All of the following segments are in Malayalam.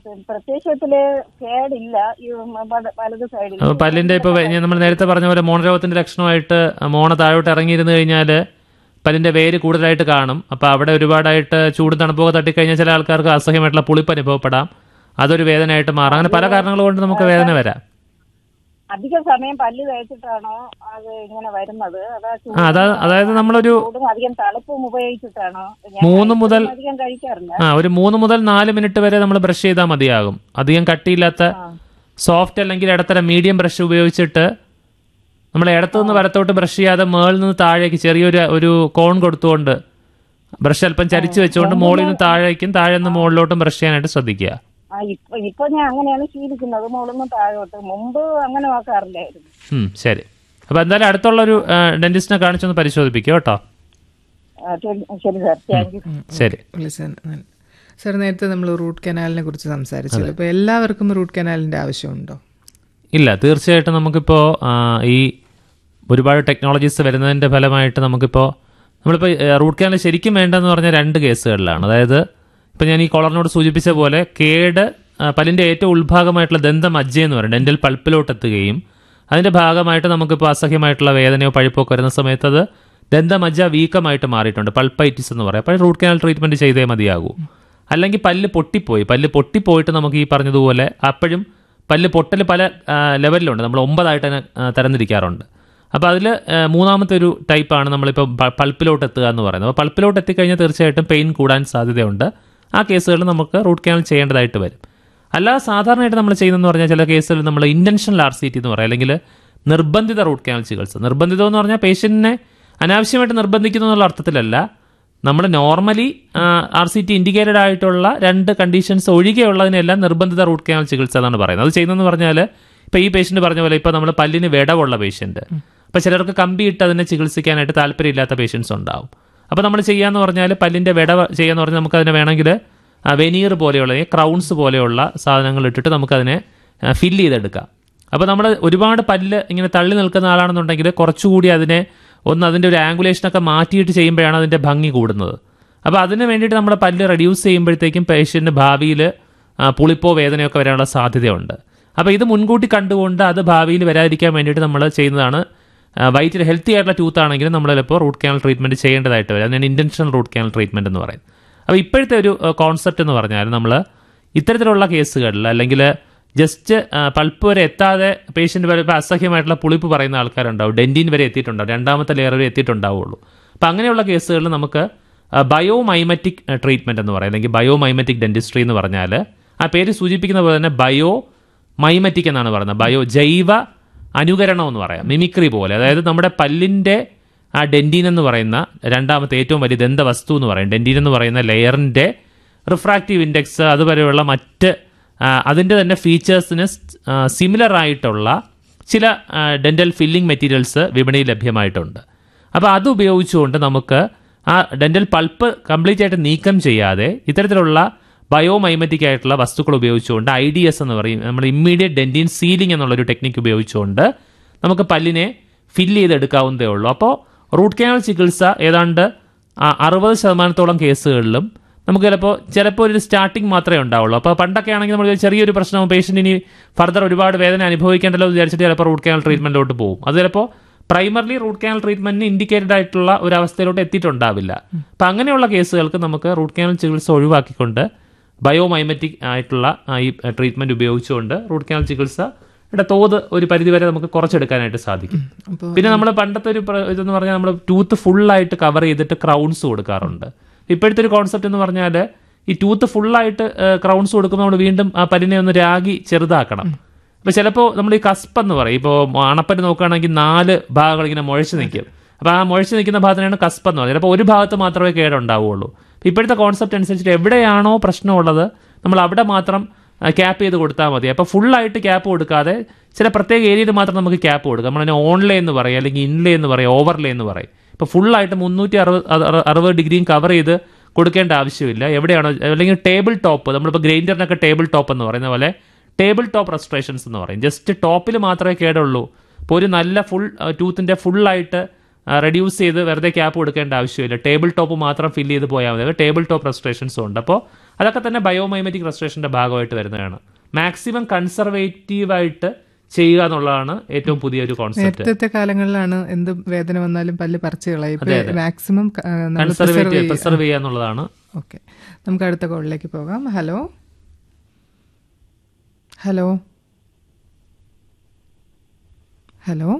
പ്രത്യേകിച്ച് ഇതില് കേടില്ല ഈ വല- വലത് സൈഡിൽ അപ്പോൾ പല്ലിന്റെ ഇപ്പോൾ നമ്മൾ നേരത്തെ പറഞ്ഞ പോലെ മോണരോഗത്തിന്റെ ലക്ഷണമായിട്ട് മോണ താഴോട്ട് ഇറങ്ങിയിരുന്നു കഴിഞ്ഞാൽ പല്ലിന്റെ വേര് കൂടുതലായിട്ട് കാണും അപ്പോൾ അവിടെ ഒരുപാടായിട്ട് ചൂടും തണുപ്പൊക്കെ തട്ടിക്കഴിഞ്ഞാൽ ചില ആൾക്കാർക്ക് അസഹ്യമായിട്ടുള്ള പുളിപ്പ് അനുഭവപ്പെടാം അതൊരു വേദനയായിട്ട് മാറാം അങ്ങനെ പല കാരണങ്ങൾ കൊണ്ട് നമുക്ക് വേദന വരാം അധിക സമയം പല്ല് തേച്ചിട്ടാണോ അത് ഇങ്ങനെ വരുന്നത് അതാ ചൂടും- ആ അതാ അതായത് നമ്മളൊരു ചൂടും അധികം തണുപ്പും ഉപയോഗിച്ചിട്ടാണോ ഞാൻ മൂന്ന് മുതൽ അധികം കഴിക്കാറില്ല ആ ഒരു മൂന്ന് മുതൽ നാല് മിനിറ്റ് വരെ നമ്മൾ ബ്രഷ് ചെയ്താൽ മതിയാകും അധികം കട്ടിയില്ലാത്ത സോഫ്റ്റ് അല്ലെങ്കിൽ ഇടത്തരം മീഡിയം ബ്രഷ് ഉപയോഗിച്ചിട്ട് നമ്മൾ ഇടത്തുനിന്ന് വലത്തോട്ട് ബ്രഷ് ചെയ്യാതെ മേളിൽ നിന്ന് താഴേക്ക് ചെറിയൊരു ഒരു കോൺ കൊടുത്തുകൊണ്ട് ബ്രഷ് അല്പം ചരിച്ചു വെച്ചുകൊണ്ട് മുകളിൽ നിന്ന് താഴേക്കും താഴെ നിന്ന് മുകളിലോട്ടും ബ്രഷ് ചെയ്യാനായിട്ട് ശ്രദ്ധിക്കുക ആ ഇപ്പൊ ഇപ്പൊ ഞാൻ അങ്ങനെയാണ് ശീലിക്കുന്നത് മുകളിന്ന് താഴോട്ട് മുമ്പ് അങ്ങനെ നോക്കാറില്ലായിരുന്നു ഉം, ശരി അപ്പോൾ എന്തായാലും അടുത്തുള്ള ഒരു ഡെന്റിസ്റ്റിനെ കാണിച്ചൊന്ന് പരിശോധിപ്പിക്കുക കേട്ടോ ആ, ശരി ശരി സാർ താങ്ക് യു ശരി വിളിച്ചത് സാർ നേരത്തെ നമ്മൾ റൂട്ട് കനാലിനെ കുറിച്ച് സംസാരിച്ചല്ലോ അപ്പോൾ എല്ലാവർക്കും റൂട്ട് കനാലിൻ്റെ ആവശ്യമുണ്ടോ ഇല്ല തീർച്ചയായിട്ടും നമുക്കിപ്പോൾ ആ, ഈ ഒരുപാട് ടെക്നോളജീസ് വരുന്നതിൻ്റെ ഫലമായിട്ട് നമുക്കിപ്പോൾ നമ്മളിപ്പോൾ റൂട്ട് കനാൽ ശരിക്കും വേണ്ടതെന്ന് പറഞ്ഞ രണ്ട് കേസുകളിലാണ് അതായത് ഇപ്പം ഞാൻ ഈ കോളറിനോട് സൂചിപ്പിച്ച പോലെ കേട് ആ, പല്ലിൻ്റെ ഏറ്റവും ഉൾഭാഗമായിട്ടുള്ള ദന്തമജ്ജ എന്ന് പറയും ഡെൻ്റൽ പൾപ്പിലോട്ട് എത്തുകയും അതിൻ്റെ ഭാഗമായിട്ട് നമുക്കിപ്പോൾ അസഹ്യമായിട്ടുള്ള വേദനയോ പഴുപ്പോ ഒക്കെ വരുന്ന സമയത്ത് അത് ദന്തമജ്ജ വീക്കമായിട്ട് മാറിയിട്ടുണ്ട് പൾപ്പൈറ്റിസ് എന്ന് പറയും അപ്പോൾ റൂട്ട് കനാൽ ട്രീറ്റ്മെൻറ്റ് ചെയ്തേ മതിയാകൂ അല്ലെങ്കിൽ പല്ല് പൊട്ടിപ്പോയി പല്ല് പൊട്ടിപ്പോയിട്ട് നമുക്ക് ഈ പറഞ്ഞതുപോലെ അപ്പോഴും പല്ല് പൊട്ടൽ പല ആ, ലെവലിലുണ്ട് നമ്മൾ ഒമ്പതായിട്ട് തന്നെ ആ, തരംതിരിക്കാറുണ്ട് അപ്പോൾ അതിൽ മൂന്നാമത്തെ ഒരു ടൈപ്പാണ് നമ്മളിപ്പോൾ പ- പൾപ്പിലോട്ട് എത്തുക എന്ന് പറയുന്നത് അപ്പോൾ പൾപ്പിലോട്ട് എത്തിക്കഴിഞ്ഞാൽ തീർച്ചയായിട്ടും പെയിൻ കൂടാൻ സാധ്യതയുണ്ട് ആ കേസുകളിൽ നമുക്ക് റൂട്ട് കനാൽ ചെയ്യേണ്ടതായിട്ട് വരും അല്ലാതെ സാധാരണയായിട്ട് നമ്മൾ ചെയ്യുന്നതെന്ന് പറഞ്ഞാൽ ചില കേസുകളിൽ നമ്മൾ ഇൻറ്റൻഷണൽ ആർ സി ടി എന്ന് പറയും അല്ലെങ്കിൽ നിർബന്ധിത റൂട്ട് കനാൽ ചികിത്സ നിർബന്ധിതം എന്ന് പറഞ്ഞാൽ പേഷ്യൻറ്റിനെ അനാവശ്യമായിട്ട് നിർബന്ധിക്കുന്നു എന്നുള്ള അർത്ഥത്തിലല്ല നമ്മൾ normally R C T indicated ആയിട്ടുള്ള രണ്ട് കണ്ടീഷൻസ് ഒഴികെയുള്ളതിനെല്ലാം നിർബന്ധിത റൂട്ട് കനാൽ ചികിത്സ എന്നാണ് പറയുന്നത് അത് ചെയ്യുന്നതെന്ന് പറഞ്ഞാൽ ഇപ്പോൾ ഈ പേഷ്യൻ്റ് പറഞ്ഞ പോലെ ഇപ്പോൾ നമ്മൾ പല്ലിന് വിടവുള്ള പേഷ്യൻ്റ് അപ്പോൾ ചിലർക്ക് കമ്പി ഇട്ട് അതിനെ ചികിത്സിക്കാനായിട്ട് താല്പര്യമില്ലാത്ത പേഷ്യൻസ് ഉണ്ടാവും അപ്പോൾ നമ്മൾ ചെയ്യാന്ന് പറഞ്ഞാൽ പല്ലിൻ്റെ വിടവ് ചെയ്യാന്ന് പറഞ്ഞാൽ നമുക്ക് അതിനെ വേണമെങ്കിൽ വെനീർ പോലെയുള്ള ക്രൗൺസ് പോലെയുള്ള സാധനങ്ങൾ ഇട്ടിട്ട് നമുക്കതിനെ ഫില്ല് ചെയ്തെടുക്കാം അപ്പോൾ നമ്മൾ ഒരുപാട് പല്ല് ഇങ്ങനെ തള്ളി നിൽക്കുന്ന ആളാണെന്നുണ്ടെങ്കിൽ കുറച്ചുകൂടി അതിനെ ഒന്ന് അതിൻ്റെ ഒരു ആംഗുലേഷനൊക്കെ മാറ്റിയിട്ട് ചെയ്യുമ്പോഴാണ് അതിൻ്റെ ഭംഗി കൂടുന്നത് അപ്പോൾ അതിന് വേണ്ടിയിട്ട് നമ്മൾ പല്ല് റെഡ്യൂസ് ചെയ്യുമ്പോഴത്തേക്കും പേഷ്യൻറ്റിന് ഭാവിയിൽ പുളിപ്പോ വേദനയൊക്കെ വരാനുള്ള സാധ്യതയുണ്ട് അപ്പോൾ ഇത് മുൻകൂട്ടി കണ്ടുകൊണ്ട് അത് ഭാവിയിൽ വരാതിരിക്കാൻ വേണ്ടിയിട്ട് നമ്മൾ ചെയ്യുന്നതാണ് വൈറ്റ് ഹെൽത്തി ആയിട്ടുള്ള ടൂത്ത് ആണെങ്കിലും നമ്മൾ ചിലപ്പോൾ റൂട്ട് കനാൽ ട്രീറ്റ്മെൻറ്റ് ചെയ്യേണ്ടതായിട്ട് വരും അതിനാണ് ഇൻറ്റൻഷണൽ റൂട്ട് കനാൽ ട്രീറ്റ്മെൻറ്റ് എന്ന് പറയുന്നത് അപ്പോൾ ഇപ്പോഴത്തെ ഒരു കോൺസെപ്റ്റ് എന്ന് പറഞ്ഞാൽ നമ്മൾ ഇത്തരത്തിലുള്ള കേസുകളിൽ അല്ലെങ്കിൽ ജസ്റ്റ് പൾപ്പ് വരെ എത്താതെ പേഷ്യൻ്റ് വരെ ഇപ്പോൾ അസഹ്യമായിട്ടുള്ള പുളിപ്പ് പറയുന്ന ആൾക്കാരുണ്ടാവും ഡെൻറ്റിൻ വരെ എത്തിയിട്ടുണ്ടാവും രണ്ടാമത്തെ ലെയർ വരെ എത്തിയിട്ടുണ്ടാവുള്ളൂ അപ്പോൾ അങ്ങനെയുള്ള കേസുകളിൽ നമുക്ക് ബയോമൈമറ്റിക് ട്രീറ്റ്മെൻറ്റ് എന്ന് പറയും അല്ലെങ്കിൽ ബയോമൈമറ്റിക് ഡെൻറ്റിസ്ട്രി എന്ന് പറഞ്ഞാൽ ആ പേര് സൂചിപ്പിക്കുന്ന പോലെ തന്നെ ബയോ മൈമറ്റിക് എന്നാണ് പറയുന്നത് ബയോ ജൈവ അനുകരണം എന്ന് പറയാം മിമിക്രി പോലെ അതായത് നമ്മുടെ പല്ലിൻ്റെ ആ ഡെൻറ്റീൻ എന്ന് പറയുന്ന രണ്ടാമത്തെ ഏറ്റവും വലിയ ദന്തവസ്തു എന്ന് പറയും ഡെൻറ്റീൻ എന്ന് പറയുന്ന ലെയറിൻ്റെ റിഫ്രാക്റ്റീവ് ഇൻഡെക്സ് അതുവരെയുള്ള മറ്റ് ആ, അതിൻ്റെ തന്നെ ഫീച്ചേഴ്സിന് സിമിലർ ആയിട്ടുള്ള ചില ഡെൻ്റൽ ഫില്ലിംഗ് മെറ്റീരിയൽസ് വിപണിയിൽ ലഭ്യമായിട്ടുണ്ട് അപ്പോൾ അത് ഉപയോഗിച്ചുകൊണ്ട് നമുക്ക് ആ ഡെൻ്റൽ പൾപ്പ് കംപ്ലീറ്റ് ആയിട്ട് നീക്കം ചെയ്യാതെ ഇത്തരത്തിലുള്ള ബയോമൈമറ്റിക് ആയിട്ടുള്ള വസ്തുക്കൾ ഉപയോഗിച്ചുകൊണ്ട് ഐ ഡി എസ് എന്ന് പറയും നമ്മൾ ഇമ്മീഡിയറ്റ് ഡെൻറ്റീൻ സീലിംഗ് എന്നുള്ളൊരു ടെക്നിക്ക് ഉപയോഗിച്ചുകൊണ്ട് നമുക്ക് പല്ലിനെ ഫില്ല് ചെയ്തെടുക്കാവുന്നതേ ഉള്ളൂ അപ്പോൾ റൂട്ട് കനാൽ ചികിത്സ ഏതാണ്ട് ആ അറുപത് ശതമാനത്തോളം കേസുകളിലും നമുക്ക് ചിലപ്പോൾ ചിലപ്പോൾ ഒരു സ്റ്റാർട്ടിങ് മാത്രമേ ഉണ്ടാവുള്ളൂ അപ്പോൾ പണ്ടൊക്കെ ആണെങ്കിൽ നമ്മൾ ചെറിയൊരു പ്രശ്നം പേഷ്യൻ്റ് ഇനി ഫർദർ ഒരുപാട് വേദന അനുഭവിക്കേണ്ടല്ലോ എന്ന് വിചാരിച്ചിട്ട് ചിലപ്പോൾ റൂട്ട് കനാൽ ട്രീറ്റ്മെൻറ്റിലോട്ട് പോകും അത് ചിലപ്പോൾ പ്രൈമർലി റൂട്ട് കനാൽ ട്രീറ്റ്മെന്റിന് ഇൻഡിക്കേറ്റഡ് ആയിട്ടുള്ള ഒരു അവസ്ഥയിലോട്ട് എത്തിയിട്ടുണ്ടാവില്ല അപ്പം അങ്ങനെയുള്ള കേസുകൾക്ക് നമുക്ക് റൂട്ട് കനാൽ ചികിത്സ ഒഴിവാക്കിക്കൊണ്ട് ബയോമൈമറ്റിക് ആയിട്ടുള്ള ആ, ഈ ട്രീറ്റ്മെന്റ് ഉപയോഗിച്ചുകൊണ്ട് റൂട്ട് കനാൽ ചികിത്സയുടെ തോത് ഒരു പരിധിവരെ നമുക്ക് കുറച്ചെടുക്കാനായിട്ട് സാധിക്കും അപ്പോൾ പിന്നെ നമ്മൾ പണ്ടത്തെ ഒരു പ്ര- ഇതെന്ന് പറഞ്ഞാൽ നമ്മൾ ടൂത്ത് ഫുള്ളായിട്ട് കവർ ചെയ്തിട്ട് ക്രൗൺസ് കൊടുക്കാറുണ്ട് ഇപ്പോഴത്തെ ഒരു കോൺസെപ്റ്റ് എന്ന് പറഞ്ഞാൽ ഈ ടൂത്ത് ഫുള്ളായിട്ട് ക്രൗൺസ് കൊടുക്കുമ്പോൾ നമ്മൾ വീണ്ടും ആ പല്ലിനെ ഒന്ന് രാഗി ചെറുതാക്കണം അപ്പോൾ ചിലപ്പോൾ നമ്മൾ ഈ കസ്പ് എന്ന് പറയും ഇപ്പോൾ അണപ്പല്ല് നോക്കുകയാണെങ്കിൽ നാല് ഭാഗങ്ങൾ ഇങ്ങനെ മുഴച്ച് നിൽക്കും അപ്പോൾ ആ മുഴച്ച് നിൽക്കുന്ന ഭാഗത്തിനാണ് കസ്പ് എന്ന് പറയുന്നത് ചിലപ്പോൾ ഒരു ഭാഗത്ത് മാത്രമേ കേടുണ്ടാവുകയുള്ളൂ അപ്പോൾ ഇപ്പോഴത്തെ കോൺസെപ്റ്റ് അനുസരിച്ചിട്ട് എവിടെയാണോ പ്രശ്നമുള്ളത് നമ്മൾ അവിടെ മാത്രം ക്യാപ്പ് ചെയ്ത് കൊടുത്താൽ മതി അപ്പോൾ ഫുള്ളായിട്ട് ക്യാപ്പ് കൊടുക്കാതെ ചില പ്രത്യേക ഏരിയയിൽ മാത്രം നമുക്ക് ക്യാപ്പ് കൊടുക്കാം നമ്മളതിനെ ഓൺലേ എന്ന് പറയും അല്ലെങ്കിൽ ഇൻലേ എന്ന് പറയും ഓവർലേ എന്ന് പറയും ഇപ്പോൾ ഫുള്ളായിട്ട് മുന്നൂറ്റി അറുപത് അറു- അറുപത് ഡിഗ്രിയും കവർ ചെയ്ത് കൊടുക്കേണ്ട ആവശ്യമില്ല എവിടെയാണോ അല്ലെങ്കിൽ ടേബിൾ ടോപ്പ് നമ്മളിപ്പോൾ ഗ്രൈൻഡറിനൊക്കെ ടേബിൾ ടോപ്പ് എന്ന് പറയുന്ന പോലെ ടേബിൾ ടോപ്പ് റെസ്ട്രേഷൻസ് എന്ന് പറയും ജസ്റ്റ് ടോപ്പിൽ മാത്രമേ കേടുള്ളൂ ഇപ്പോൾ ഒരു നല്ല ഫുൾ ടൂത്തിൻ്റെ ഫുള്ളായിട്ട് റെഡ്യൂസ് ചെയ്ത് വെറുതെ ക്യാപ്പ് കൊടുക്കേണ്ട ആവശ്യമില്ല ടേബിൾ ടോപ്പ് മാത്രം ഫില്ല് ചെയ്ത് പോയാൽ മതി ടേബിൾ ടോപ്പ് റെസ്ട്രേഷൻസും ഉണ്ട് അപ്പോൾ അതൊക്കെ തന്നെ ബയോമൈമറ്റിക് റെസ്റ്റോറേഷൻ്റെ ഭാഗമായിട്ട് വരുന്നതാണ് മാക്സിമം കൺസർവേറ്റീവായിട്ട് ചെയ്യുക എന്നുള്ളതാണ് ഏറ്റവും പുതിയൊരു കോൺസെപ്റ്റ് നേരത്തെ കാലങ്ങളിലാണ് എന്ത് വേദന വന്നാലും പല്ല് പറിച്ചു കളയും ഇപ്പൊ മാക്സിമം കൺസർവേറ്റീവ് പ്രിസർവ് ചെയ്യുക എന്നുള്ളതാണ് ഓക്കെ നമുക്ക് അടുത്ത കോളിലേക്ക് പോകാം ഹലോ ഹലോ ഹലോ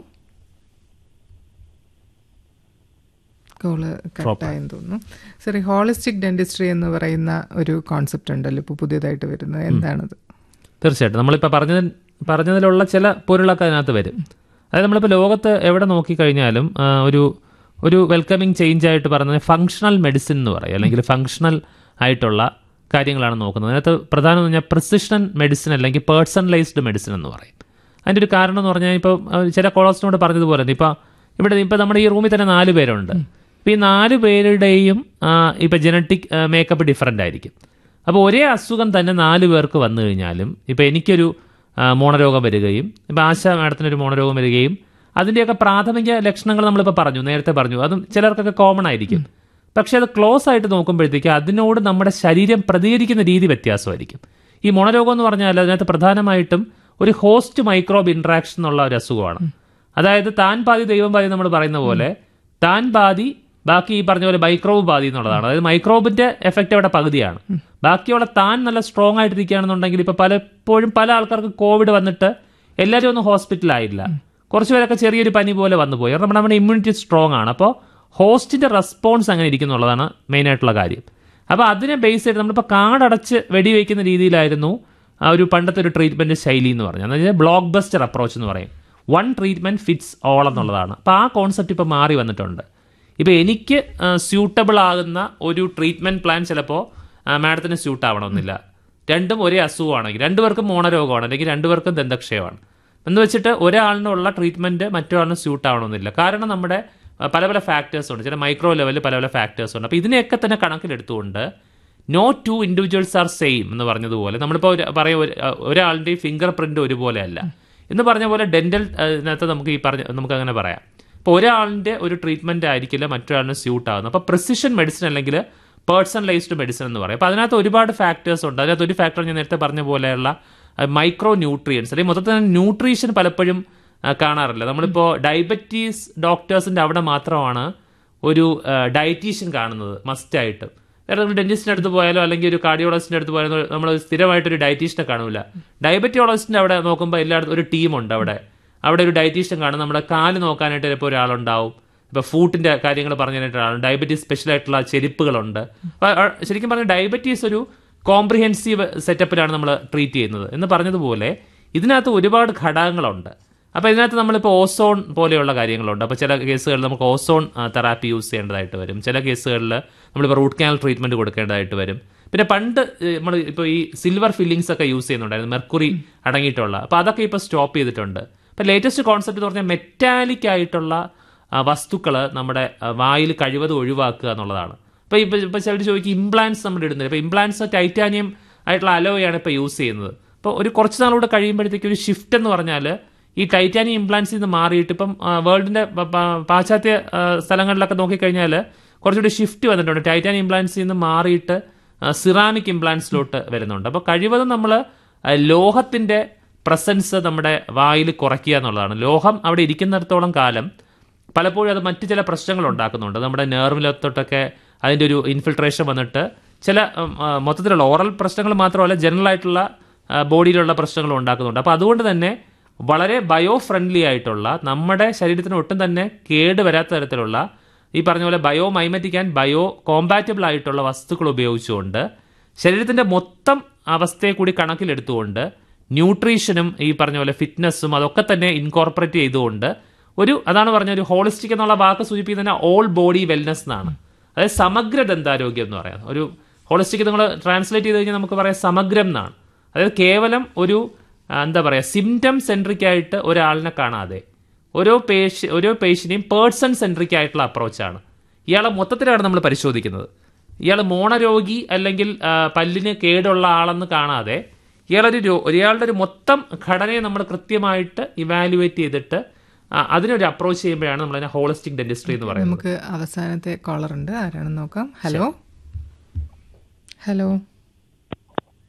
കോള് കട്ടായെന്ന് തോന്നുന്നു സോറി ഹോളിസ്റ്റിക് ഡെന്റിസ്ട്രി എന്ന് പറയുന്ന ഒരു കോൺസെപ്റ്റ് ഉണ്ടല്ലോ ഇപ്പോൾ പുതിയതായിട്ട് വരുന്നത് എന്താണത് തീർച്ചയായിട്ടും നമ്മളിപ്പോൾ പറഞ്ഞത് പറഞ്ഞതിലുള്ള ചില പൊരുളൊക്കെ അതിനകത്ത് വരും അതായത് നമ്മളിപ്പോൾ ലോകത്ത് എവിടെ നോക്കിക്കഴിഞ്ഞാലും ആ, ഒരു ഒരു വെൽക്കമിങ് ചേഞ്ച് ആയിട്ട് പറയുന്നത് ഫങ്ഷണൽ മെഡിസിൻ എന്ന് പറയും അല്ലെങ്കിൽ ഫങ്ഷണൽ ആയിട്ടുള്ള കാര്യങ്ങളാണ് നോക്കുന്നത് അതിനകത്ത് പ്രധാനം എന്ന് പറഞ്ഞാൽ പ്രിസിഷൻ മെഡിസിൻ അല്ലെങ്കിൽ പേഴ്സണലൈസ്ഡ് മെഡിസിൻ എന്ന് പറയും അതിൻ്റെ ഒരു കാരണം എന്ന് പറഞ്ഞാൽ ഇപ്പോൾ ചില കോളേഴ്സിനോട് പറഞ്ഞതുപോലെ തന്നെ ഇപ്പോൾ ഇവിടെ ഇപ്പോൾ നമ്മുടെ ഈ റൂമിൽ തന്നെ നാല് പേരുണ്ട് ഇപ്പോൾ ഈ നാല് പേരുടെയും ഇപ്പോൾ ജനറ്റിക് മേക്കപ്പ് ഡിഫറൻ്റ് ആയിരിക്കും അപ്പോൾ ഒരേ അസുഖം തന്നെ നാല് പേർക്ക് വന്നു കഴിഞ്ഞാലും ഇപ്പോൾ എനിക്കൊരു ആ, മോണരോഗം വരികയും ഇപ്പോൾ ആശ മാഡത്തിനൊരു മോണരോഗം വരികയും അതിൻ്റെയൊക്കെ പ്രാഥമിക ലക്ഷണങ്ങൾ നമ്മളിപ്പോൾ പറഞ്ഞു നേരത്തെ പറഞ്ഞു അതും ചിലർക്കൊക്കെ കോമൺ ആയിരിക്കും പക്ഷേ അത് ക്ലോസ് ആയിട്ട് നോക്കുമ്പോഴത്തേക്ക് അതിനോട് നമ്മുടെ ശരീരം പ്രതികരിക്കുന്ന രീതി വ്യത്യാസമായിരിക്കും ഈ മോണരോഗം എന്ന് പറഞ്ഞാൽ അതിനകത്ത് പ്രധാനമായിട്ടും ഒരു ഹോസ്റ്റ് മൈക്രോബ് ഇൻട്രാക്ഷൻ എന്നുള്ള ഒരു അസുഖമാണ് അതായത് താൻ പാതി ദൈവം പാതി നമ്മൾ പറയുന്ന പോലെ താൻ പാതി ബാക്കി ഈ പറഞ്ഞ പോലെ മൈക്രോബ് ബാധി എന്നുള്ളതാണ് അതായത് മൈക്രോബിന്റെ എഫക്റ്റ് അവിടെ പകുതിയാണ് ബാക്കിയുള്ള താൻ നല്ല സ്ട്രോങ് ആയിട്ടിരിക്കുകയാണെന്നുണ്ടെങ്കിൽ ഇപ്പൊ പലപ്പോഴും പല ആൾക്കാർക്ക് കോവിഡ് വന്നിട്ട് എല്ലാവരും ഒന്നും ഹോസ്പിറ്റലായില്ല കുറച്ച് പേരൊക്കെ ചെറിയൊരു പനി പോലെ വന്നു പോയി കാരണം നമ്മുടെ ഇമ്മ്യൂണിറ്റി സ്ട്രോങ് ആണ് അപ്പോൾ ഹോസ്റ്റിന്റെ റെസ്പോൺസ് അങ്ങനെ ഇരിക്കുന്നുള്ളതാണ് മെയിൻ ആയിട്ടുള്ള കാര്യം അപ്പോൾ അതിനെ ബേസ് ചെയ്ത് നമ്മളിപ്പോൾ കാടടച്ച് വെടിവെക്കുന്ന രീതിയിലായിരുന്നു ആ ഒരു പണ്ടത്തെ ഒരു ട്രീറ്റ്മെന്റ് ശൈലി എന്ന് പറഞ്ഞാൽ എന്ന് വെച്ചാൽ ബ്ലോക്ക് ബസ്റ്റർ അപ്രോച്ച് എന്ന് പറയും വൺ ട്രീറ്റ്മെന്റ് ഫിറ്റ്സ് ഓൾ എന്നുള്ളതാണ് അപ്പോൾ ആ കോൺസെപ്റ്റ് ഇപ്പോൾ മാറി വന്നിട്ടുണ്ട് ഇപ്പോൾ എനിക്ക് സ്യൂട്ടബിൾ ആകുന്ന ഒരു ട്രീറ്റ്മെന്റ് പ്ലാൻ ചിലപ്പോൾ മാഡത്തിന് സ്യൂട്ട് ആവണമെന്നില്ല രണ്ടും ഒരേ അസുഖമാണെങ്കിൽ രണ്ടുപേർക്കും മോണരോഗമാണ് അല്ലെങ്കിൽ രണ്ടുപേർക്കും ദന്തക്ഷയമാണ് എന്ന് വെച്ചിട്ട് ഒരാളിനുള്ള ട്രീറ്റ്മെന്റ് മറ്റൊരാളിന് സ്യൂട്ട് ആവണമെന്നില്ല കാരണം നമ്മുടെ ആ, പല പല ഫാക്ടേഴ്സ് ഉണ്ട് ചില മൈക്രോ ലെവലിൽ പല പല ഫാക്ടേഴ്സ് ഉണ്ട് അപ്പോൾ ഇതിനെയൊക്കെ തന്നെ കണക്കിലെടുത്തുകൊണ്ട് no two individuals are same എന്ന് പറഞ്ഞതുപോലെ നമ്മളിപ്പോൾ ഒരു- പറയാം ഒരു- ഒരാളുടെയും ഫിംഗർ പ്രിന്റ് ഒരുപോലെ അല്ല എന്ന് പറഞ്ഞ പോലെ ഡെന്റൽ ഇതിനകത്ത് നമുക്ക് ഈ പറഞ്ഞ നമുക്ക് അങ്ങനെ പറയാം ഇപ്പോൾ ഒരാളിൻ്റെ ഒരു ട്രീറ്റ്മെന്റ് ആയിരിക്കില്ല മറ്റൊരാളിന് സ്യൂട്ട് ആകുന്നത് അപ്പോൾ പ്രിസിഷൻ മെഡിസിൻ അല്ലെങ്കിൽ പേഴ്സണലൈസ്ഡ് മെഡിസിൻ എന്ന് പറയും അപ്പോൾ അതിനകത്ത് ഒരുപാട് ഫാക്ടേഴ്സ് ഉണ്ട് അതിനകത്ത് ഒരു ഫാക്ടർ ഞാൻ നേരത്തെ പറഞ്ഞ പോലെയുള്ള മൈക്രോ ന്യൂട്രിയൻസ് അല്ലെങ്കിൽ മൊത്തത്തിൽ ന്യൂട്രീഷൻ പലപ്പോഴും ആ, കാണാറില്ല നമ്മളിപ്പോൾ ഡയബറ്റീസ് ഡോക്ടേഴ്സിൻ്റെ അവിടെ മാത്രമാണ് ഒരു ഡയറ്റീഷ്യൻ കാണുന്നത് മസ്റ്റായിട്ട് വേറെ ഒരു ഡെന്റിസ്റ്റിൻ്റെ അടുത്ത് പോയാലോ അല്ലെങ്കിൽ ഒരു കാർഡിയോളജിസ്റ്റിൻ്റെ അടുത്ത് പോയാലോ നമ്മൾ സ്ഥിരമായിട്ടൊരു ഡയറ്റീഷ്യനെ കാണൂല ഡയബറ്റിയോളജിസ്റ്റിൻ്റെ അവിടെ നോക്കുമ്പോൾ എല്ലായിടത്തും ഒരു ടീമുണ്ട് അവിടെ അവിടെ ഒരു ഡയറ്റീഷ്യൻ കാണും നമ്മുടെ കാല് നോക്കാനായിട്ട് ചിലപ്പോൾ ഒരാളുണ്ടാവും ഇപ്പോൾ ഫൂട്ടിൻ്റെ കാര്യങ്ങൾ പറഞ്ഞായിട്ട് ഒരാളുണ്ട് ഡയബറ്റീസ് സ്പെഷ്യൽ ആയിട്ടുള്ള ചെരുപ്പുകളുണ്ട് അപ്പോൾ ആ, ശരിക്കും പറഞ്ഞാൽ ഡയബറ്റീസ് ഒരു കോംപ്രിഹെൻസീവ് സെറ്റപ്പിലാണ് നമ്മൾ ട്രീറ്റ് ചെയ്യുന്നത് എന്ന് പറഞ്ഞതുപോലെ ഇതിനകത്ത് ഒരുപാട് ഘടകങ്ങളുണ്ട് അപ്പോൾ ഇതിനകത്ത് നമ്മളിപ്പോൾ ഓസോൺ പോലെയുള്ള കാര്യങ്ങളുണ്ട് അപ്പോൾ ചില കേസുകളിൽ നമുക്ക് ഓസോൺ തെറാപ്പി യൂസ് ചെയ്യേണ്ടതായിട്ട് വരും ചില കേസുകളിൽ നമ്മളിപ്പോൾ റൂട്ട് കാനൽ ട്രീറ്റ്മെൻറ്റ് കൊടുക്കേണ്ടതായിട്ട് വരും പിന്നെ പണ്ട് നമ്മൾ ഇപ്പോൾ ഈ സിൽവർ ഫില്ലിങ്സ് ഒക്കെ യൂസ് ചെയ്യുന്നുണ്ടായിരുന്നു മെർക്കുറി അടങ്ങിയിട്ടുള്ള അപ്പോൾ അതൊക്കെ ഇപ്പോൾ സ്റ്റോപ്പ് ചെയ്തിട്ടുണ്ട് അപ്പോൾ ലേറ്റസ്റ്റ് കോൺസെപ്റ്റ് എന്ന് പറഞ്ഞാൽ മെറ്റാലിക് ആയിട്ടുള്ള വസ്തുക്കൾ നമ്മുടെ ആ, വായിൽ കഴിവതും ഒഴിവാക്കുക എന്നുള്ളതാണ് ഇപ്പോൾ ഇപ്പോൾ ഇപ്പോൾ ചിലർ ചോദിക്കും ഇംപ്ലാൻസ് നമ്മൾ ഇടുന്നത് ഇപ്പോൾ ഇംപ്ലാൻസ് ടൈറ്റാനിയം ആയിട്ടുള്ള അലോയാണ് ഇപ്പോൾ യൂസ് ചെയ്യുന്നത് അപ്പോൾ ഒരു കുറച്ച് നാളുകൂടെ കഴിയുമ്പോഴത്തേക്ക് ഒരു ഷിഫ്റ്റ് എന്ന് പറഞ്ഞാൽ ഈ ടൈറ്റാനിയം ഇംപ്ലാൻസിൽ നിന്ന് മാറിയിട്ട് ഇപ്പം വേൾഡിൻ്റെ പാശ്ചാത്യ ആ, സ്ഥലങ്ങളിലൊക്കെ നോക്കിക്കഴിഞ്ഞാൽ കുറച്ചുകൂടി ഷിഫ്റ്റ് വന്നിട്ടുണ്ട് ടൈറ്റാനിയം ഇംപ്ലാൻസിൽ നിന്ന് മാറിയിട്ട് സിറാമിക് ഇംപ്ലാൻസിലോട്ട് വരുന്നുണ്ട് അപ്പോൾ കഴിവതും നമ്മൾ ലോഹത്തിൻ്റെ പ്രസൻസ് നമ്മുടെ വായിൽ കുറയ്ക്കുക എന്നുള്ളതാണ് ലോഹം അവിടെ ഇരിക്കുന്നിടത്തോളം കാലം പലപ്പോഴും അത് മറ്റു ചില പ്രശ്നങ്ങൾ ഉണ്ടാക്കുന്നുണ്ട് നമ്മുടെ നെർവിലത്തോട്ടൊക്കെ അതിൻ്റെ ഒരു ഇൻഫിൽട്രേഷൻ വന്നിട്ട് ചില ഉം, ആ, മൊത്തത്തിലുള്ള ഓറൽ പ്രശ്നങ്ങൾ മാത്രമല്ല ജനറൽ ആയിട്ടുള്ള ആ, ബോഡിയിലുള്ള പ്രശ്നങ്ങൾ ഉണ്ടാക്കുന്നുണ്ട് അപ്പോൾ അതുകൊണ്ട് തന്നെ വളരെ ബയോ ഫ്രണ്ട്ലി ആയിട്ടുള്ള നമ്മുടെ ശരീരത്തിന് ഒട്ടും തന്നെ കേട് വരാത്ത തരത്തിലുള്ള ഈ പറഞ്ഞ പോലെ biomimetic and biocompatible ആയിട്ടുള്ള വസ്തുക്കൾ ഉപയോഗിച്ചുകൊണ്ട് ശരീരത്തിന്റെ മൊത്തം അവസ്ഥയെ കൂടി കണക്കിലെടുത്തുകൊണ്ട് ന്യൂട്രീഷനും ഈ പറഞ്ഞ പോലെ ഫിറ്റ്നസ്സും അതൊക്കെ തന്നെ ഇൻകോർപ്പറേറ്റ് ചെയ്തുകൊണ്ട് ഒരു അതാണ് പറഞ്ഞ ഒരു ഹോളിസ്റ്റിക് എന്നുള്ള വാക്ക് സൂചിപ്പിക്കുന്ന ഓൾ ബോഡി വെൽനസ് എന്നാണ് അതായത് സമഗ്ര ദന്താരോഗ്യം എന്ന് പറയാം ഒരു ഹോളിസ്റ്റിക് നിങ്ങൾ ട്രാൻസ്ലേറ്റ് ചെയ്ത് കഴിഞ്ഞാൽ നമുക്ക് പറയാം സമഗ്രം എന്നാണ് അതായത് കേവലം ഒരു ആ, എന്താ പറയുക സിംറ്റം സെൻട്രിക് ആയിട്ട് ഒരാളിനെ കാണാതെ ഓരോ പേഷ് ഓരോ പേഷ്യനെയും പേഴ്സൺ സെൻട്രിക് ആയിട്ടുള്ള അപ്രോച്ചാണ് ഇയാളെ മൊത്തത്തിലാണ് നമ്മൾ പരിശോധിക്കുന്നത് ഇയാൾ മോണരോഗി അല്ലെങ്കിൽ ആ, പല്ലിന് കേടുള്ള ആളെന്ന് കാണാതെ ഇയാളൊരു രോ- ഒരാളുടെ ഒരു മൊത്തം ഘടനയെ നമ്മൾ കൃത്യമായിട്ട് ഇവാലുവേറ്റ് ചെയ്തിട്ട് ആ, അതിനൊരു അപ്രോച്ച് ചെയ്യുമ്പോഴാണ് നമ്മൾ അതിനെ ഹോളിസ്റ്റിക് ഡെന്റിസ്ട്രി എന്ന് പറയുന്നത് നമുക്ക് അവസാനത്തെ കോളർ ഉണ്ട് ആരാണെന്ന് നോക്കാം ഹലോ ഹലോ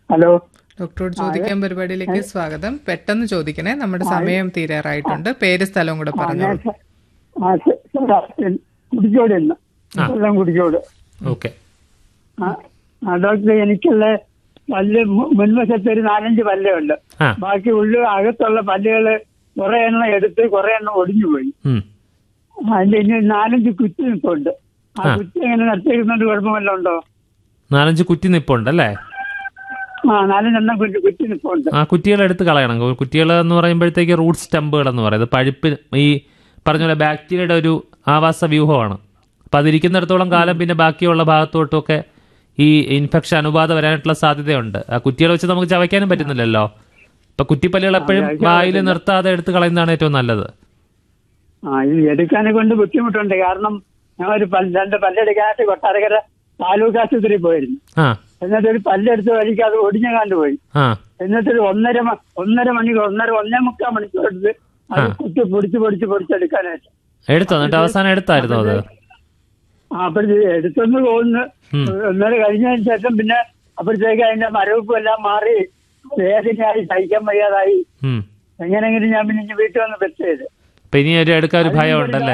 ഹലോ ഡോക്ടറോട് ചോദിക്കാൻ പരിപാടിയിലേക്ക് സ്വാഗതം പെട്ടെന്ന് ചോദിക്കണേ നമ്മുടെ സമയം തീരാറായിട്ടുണ്ട് പേര് സ്ഥലവും കൂടെ പറഞ്ഞോളൂ ആ കുടിച്ചോട് ഇന്ന് കൊല്ലം കുടിച്ചോട് ഓക്കെ ആ ആ, ഡോക്ടർ എനിക്കുള്ള പല്ല് മു- മുൻവശത്ത് ഒരു നാലഞ്ച് പല്ലേ ഉണ്ട് ആ ബാക്കി ഉള്ളു അകത്തുള്ള പല്ലുകള് കുറെ എണ്ണം എടുത്ത് കുറെ എണ്ണം ഒടിഞ്ഞു പോയി ഉം. അതിന്റെ ഇനി നാലഞ്ച് കുറ്റി നിൽപ്പുണ്ട് ആ ആ. കുറ്റി എങ്ങനെ നിർത്തിയിരുന്നോണ്ട് കുഴപ്പമല്ല ഉണ്ടോ നാലഞ്ച് കുറ്റി നിപ്പുണ്ട് അല്ലേ ആ നാലഞ്ചെണ്ണം കുറ്റി കുറ്റി നിൽപ്പുണ്ട് ആ കുറ്റികൾ എടുത്ത് കളയണം കുറ്റികൾ എന്ന് പറയുമ്പോഴത്തേക്ക് റൂട്ട് സ്റ്റമ്പുകൾ എന്ന് പറയുന്നത് പഴുപ്പ് ഈ പറഞ്ഞ പോലെ ബാക്ടീരിയയുടെ ഒരു ആവാസ വ്യൂഹമാണ് അപ്പം അതിരിക്കുന്നിടത്തോളം കാലം പിന്നെ ബാക്കിയുള്ള ഭാഗത്തോട്ടൊക്കെ ഈ ഇൻഫെക്ഷൻ അണുബാധ വരാനായിട്ടുള്ള സാധ്യതയുണ്ട് ആ കുറ്റികൾ വെച്ച് നമുക്ക് ചവയ്ക്കാനും പറ്റുന്നില്ലല്ലോ ഇപ്പൊ കുറ്റിപ്പല്ലുകൾ എപ്പോഴും വായിൽ നിർത്താതെ എടുത്ത് കളയുന്നതാണ് ഏറ്റവും നല്ലത് ആ ഇത് എടുക്കാനെ കൊണ്ട് ബുദ്ധിമുട്ടുണ്ട് കാരണം ഞാൻ ഒരു പല്ല് രണ്ട് പല്ലെടുക്കാനായിട്ട് കൊട്ടാരക്കര താലൂക്ക് ആശുപത്രിയിൽ പോയിരുന്നു ആ എന്നിട്ട് ഒരു പല്ലെടുത്ത് വഴിക്ക് അത് ഒടിഞ്ഞു കണ്ടുപോയി ആ എന്നിട്ടൊരു ഒന്നര മ- ഒന്നര മണിക്കൂർ ഒന്നര ഒന്നേ മുക്കാൽ മണിക്കൂർ എടുത്ത് അത് കുത്തി പൊടിച്ച് പൊടിച്ച് പൊടിച്ചെടുക്കാനായിട്ട് എടുത്തോ എന്നിട്ട് അവസാനം എടുത്തായിരുന്നു അത് ആ അപ്പോഴത്തേക്ക് എടുത്തൊന്ന് പോകുന്നു ഉം. ഒന്നര കഴിഞ്ഞതിന് ശേഷം പിന്നെ അപ്പോഴത്തേക്ക് അതിന്റെ മരവിപ്പും എല്ലാം മാറി വേദനയായി സഹിക്കാൻ വയ്യാതായി ഉം. എങ്ങനെയെങ്കിലും ഞാൻ പിന്നെ ഇനി വീട്ടിൽ വന്ന് ബെറ്റ് ചെയ്ത് അപ്പൊ ഇനി ഒരു എടുക്കാൻ ഒരു ഭയം ഉണ്ടല്ലേ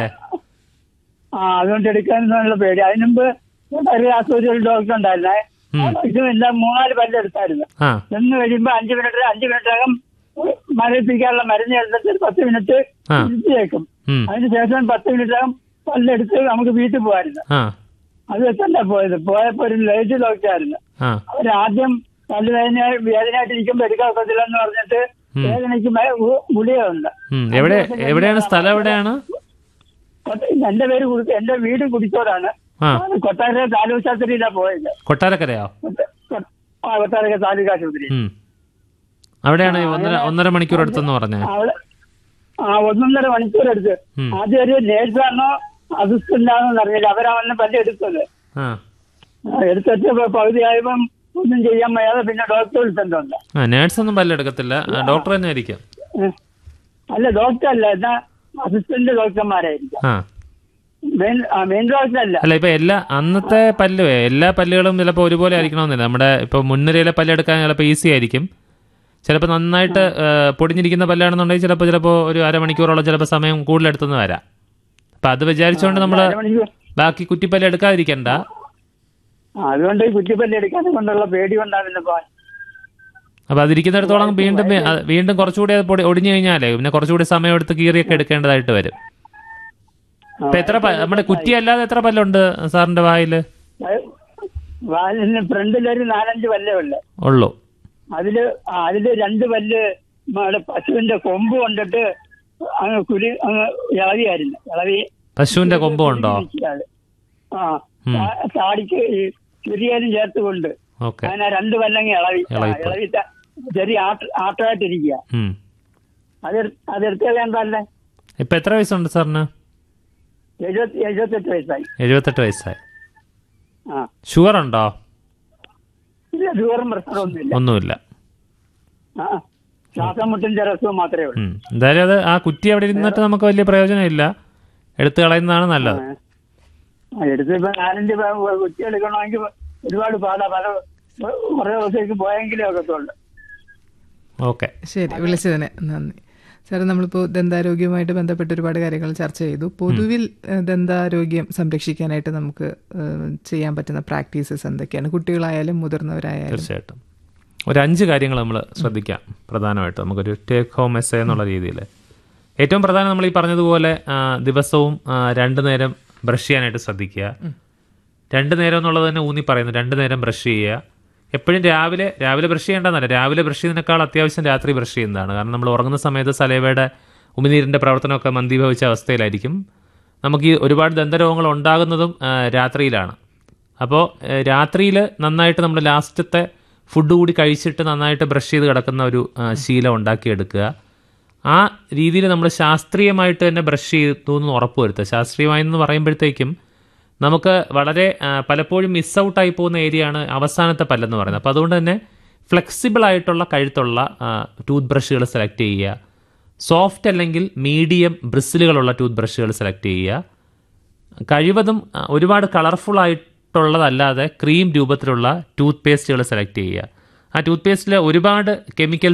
ആ അതുകൊണ്ട് എടുക്കാനുള്ള പേടി അതിനുമ്പ് ഒരു ആശുപത്രി ഒരു ഡോക്ടർ ഉണ്ടായിരുന്നേ ആ ഡോക്ടറും എല്ലാം മൂന്നാല് പല്ലെടുത്തായിരുന്നു ആ ചെന്ന് കഴിയുമ്പോ അഞ്ച് മിനിറ്റ് അഞ്ച് മിനിറ്റകം മരവിപ്പിക്കാനുള്ള മരുന്ന് എടുത്തിട്ട് ഒരു പത്ത് മിനിറ്റ് ആ. ഇരുത്തിയേക്കും ഉം. അതിനുശേഷം പത്ത് മിനിറ്റകം പല്ലെടുത്ത് നമുക്ക് വീട്ടിൽ പോകായിരുന്നു ആ അത് വെച്ചല്ല പോയത് പോയപ്പോ ഒരു ലേറ്റ് ഡോക്ടറായിരുന്നു ആ അവരാദ്യം പല്ല് വേദന വേദനയായിട്ട് ഇരിക്കുമ്പോ എടുക്കാൻ ഒക്കത്തില്ല എന്ന് പറഞ്ഞിട്ട് വേദനയ്ക്ക് മേ- ഗു- ഗുളികയുണ്ട് ഉം. എവിടെ എവിടെയാണ് സ്ഥലം എവിടെയാണ് കൊട്ട- എന്റെ പേര് കുടി- എന്റെ വീട് കുടിച്ചോടാണ് ആ കൊട്ടാര താലൂക്ക് ആശുപത്രിയിലാണ് പോയത് കൊട്ടാരക്കരയോ കൊട്ട- കൊ- ആ കൊട്ടാരക്ക താലൂക്ക് ആശുപത്രി ഉം. അവിടെയാണ് ഈ ഒന്നര ഒന്നര മണിക്കൂർ എടുത്തെന്ന് പറഞ്ഞേ അവിടെ ആ ഒന്നൊന്നര മണിക്കൂർ എടുത്ത് ഉം. ആദ്യം ഒരു നേഴ്സാണോ അസിസ്റ്റന്റ് ആണോ അറിയില്ല അവരാ വന്ന് പല്ല് എടുത്തത് ആ ആ, എടുത്തിട്ട് ഇപ്പൊ പകുതിയായപ്പം ഒന്നും ചെയ്യാൻ വയ്യാതെ പിന്നെ ഡോക്ടർ വിളിച്ചിട്ടുണ്ട് ആ നേഴ്സ് ഒന്നും പല്ലെടുക്കത്തില്ല ആ, ഡോക്ടർ തന്നെ ആയിരിക്കും ഏ. അല്ല ഡോക്ടർ അല്ല എന്നാ അസിസ്റ്റന്റ് ഡോക്ടർമാരായിരിക്കും ആ മെയിൻ ആ, മെയിൻ ഡോക്ടർ അല്ല അല്ല ഇപ്പൊ എല്ലാ അന്നത്തെ പല്ല് എല്ലാ പല്ലുകളും ചിലപ്പോൾ ഒരുപോലെ ആയിരിക്കണമെന്നില്ല നമ്മുടെ ഇപ്പൊ മുൻനിരയിലെ പല്ലെടുക്കാൻ ചിലപ്പോൾ ഈസി ആയിരിക്കും ചിലപ്പോൾ നന്നായിട്ട് ആ, പൊടിഞ്ഞിരിക്കുന്ന പല്ലാണെന്നുണ്ടെങ്കിൽ ചിലപ്പോൾ ചിലപ്പോൾ ഒരു അരമണിക്കൂറോളം ചിലപ്പോൾ സമയം കൂടുതലെടുത്തെന്ന് വരാം അപ്പൊ അത് വിചാരിച്ചുകൊണ്ട് നമ്മൾ അരമണിക്കൂർ ബാക്കി കുറ്റിപ്പല്ല് എടുക്കാതിരിക്കണ്ട ആ, അതുകൊണ്ട് ഈ കുറ്റിപ്പല്ല് എടുക്കാനെ കൊണ്ടുള്ള പേടി കൊണ്ടാണ് പോകാൻ അപ്പൊ അതിരിക്കുന്നിടത്തോളം വീണ്ടും വേ- അത് വീണ്ടും കുറച്ചുകൂടി അത് പൊടി ഒടിഞ്ഞു കഴിഞ്ഞാലേ പിന്നെ കുറച്ചുകൂടി സമയം എടുത്ത് കീറിയൊക്കെ എടുക്കേണ്ടതായിട്ട് വരും ഇപ്പൊ എത്ര പ- നമ്മുടെ കുറ്റി അല്ലാതെ എത്ര പല്ലുണ്ട് സാറിന്റെ വായില് വാലിന് ഫ്രണ്ടിലൊരു നാലഞ്ച് പല്ലേ ഉള്ളു ഉള്ളൂ അതില് ആ, അതില് രണ്ട് പല്ല് നമ്മുടെ പശുവിന്റെ കൊമ്പ് കൊണ്ടിട്ട് അങ്ങ് കുരി അങ്ങ് ഇളവിയായിരുന്നു ഇളവി പശുവിന്റെ കൊമ്പ് ഉണ്ടോ ഇരിക്കുകയാണ്. ആ താ- താടിക്ക് ഈ ചെറിയാലും ചേർത്ത് കൊണ്ട് ഓക്കെ അങ്ങനെ രണ്ട് പല്ലങ്ങ് ഇളവി ആ, ഇളവിപ്പോയി. ഇളവി ത- ചെറിയ ആട്ട ആട്ടമായിട്ടിരിക്കുക ഉം അത് അതെടുത്തേ വേണ്ടല്ലേ ഇപ്പൊ എത്ര വയസ്സുണ്ട് സാറിന് എഴുപത്തി എഴുപത്തെട്ട് വയസ്സായി എഴുപത്തെട്ട് വയസ്സായി ആ ഷുഗർ ഉണ്ടോ ഇല്ല ഷുഗറും പ്രഷറൊന്നുമില്ല ഒന്നുമില്ല ആ ശ്വാസം മുട്ടിന്റെ രസവും മാത്രമേ ഉള്ളൂ ഉം. എന്തായാലും അത് ആ കുറ്റി അവിടെ ഇരുന്നിട്ട് നമുക്ക് വലിയ പ്രയോജനമില്ല എടുത്തു കളയുന്നതാണ് നല്ലത് ആ, എടുത്ത് ഇപ്പൊ നാലഞ്ച് പ- കുറ്റി എടുക്കണമെങ്കിൽ ഒരുപാട് പാടാ പല കുറെ ദിവസത്തേക്ക് പോയെങ്കിലേ ഒക്കത്തുള്ളൂ ഓക്കെ ശരി വിളിച്ചതിന് നന്ദി സാറ് നമ്മളിപ്പോൾ ദന്താരോഗ്യവുമായിട്ട് ബന്ധപ്പെട്ട് ഒരുപാട് കാര്യങ്ങൾ ചർച്ച ചെയ്തു പൊതുവിൽ ഏഹ്, ദന്താരോഗ്യം സംരക്ഷിക്കാനായിട്ട് നമുക്ക് ഏഹ്, ചെയ്യാൻ പറ്റുന്ന പ്രാക്ടീസസ് എന്തൊക്കെയാണ് കുട്ടികളായാലും മുതിർന്നവരായാലും തീർച്ചയായിട്ടും ഒരു അഞ്ച് കാര്യങ്ങൾ നമ്മൾ ശ്രദ്ധിക്കാം പ്രധാനമായിട്ട് നമുക്കൊരു ടേക്ക് ഹോം എസ് എന്നുള്ള രീതിയിൽ ഏറ്റവും പ്രധാനം നമ്മൾ ഈ പറഞ്ഞതുപോലെ ആ, ദിവസവും ആ, രണ്ട് നേരം ബ്രഷ് ചെയ്യാനായിട്ട് ശ്രദ്ധിക്കുക രണ്ട് നേരം എന്നുള്ളത് തന്നെ ഊന്നി പറയുന്നു രണ്ട് നേരം ബ്രഷ് ചെയ്യുക എപ്പോഴും രാവിലെ രാവിലെ ബ്രഷ് ചെയ്യേണ്ടതല്ല രാവിലെ ബ്രഷ് ചെയ്യുന്നതിനേക്കാൾ അത്യാവശ്യം രാത്രി ബ്രഷ് ചെയ്യുന്നതാണ് കാരണം നമ്മൾ ഉറങ്ങുന്ന സമയത്ത് സലൈവയുടെ ഉമിനീരിൻ്റെ പ്രവർത്തനമൊക്കെ മന്ദീഭവിച്ച അവസ്ഥയിലായിരിക്കും നമുക്ക് ഈ ഒരുപാട് ദന്തരോഗങ്ങൾ ഉണ്ടാകുന്നതും ആ, രാത്രിയിലാണ് അപ്പോൾ രാത്രിയിൽ നന്നായിട്ട് നമ്മൾ ലാസ്റ്റത്തെ ഫുഡ് കൂടി കഴിച്ചിട്ട് നന്നായിട്ട് ബ്രഷ് ചെയ്ത് കിടക്കുന്ന ഒരു ആ, ശീലം ഉണ്ടാക്കിയെടുക്കുക ആ രീതിയിൽ നമ്മൾ ശാസ്ത്രീയമായിട്ട് തന്നെ ബ്രഷ് ചെയ്തു എന്ന് ഉറപ്പ് വരുത്തുക ശാസ്ത്രീയമായി എന്ന് പറയുമ്പോഴത്തേക്കും നമുക്ക് വളരെ ആ, പലപ്പോഴും മിസ് ഔട്ടായി പോകുന്ന ഏരിയയാണ് അവസാനത്തെ പല്ലെന്ന് പറയുന്നത് അപ്പോൾ അതുകൊണ്ട് തന്നെ ഫ്ലെക്സിബിൾ ആയിട്ടുള്ള കഴുത്തുള്ള ടൂത്ത് ബ്രഷുകൾ സെലക്ട് ചെയ്യുക സോഫ്റ്റ് അല്ലെങ്കിൽ മീഡിയം ബ്രിസിലുകളുള്ള ടൂത്ത് ബ്രഷുകൾ സെലക്ട് ചെയ്യുക കഴിവതും ആ, ഒരുപാട് കളർഫുൾ ആയിട്ടുള്ളതല്ലാതെ ക്രീം രൂപത്തിലുള്ള ടൂത്ത് പേസ്റ്റുകൾ സെലക്ട് ചെയ്യുക ആ ടൂത്ത് പേസ്റ്റിൽ ഒരുപാട് കെമിക്കൽസ്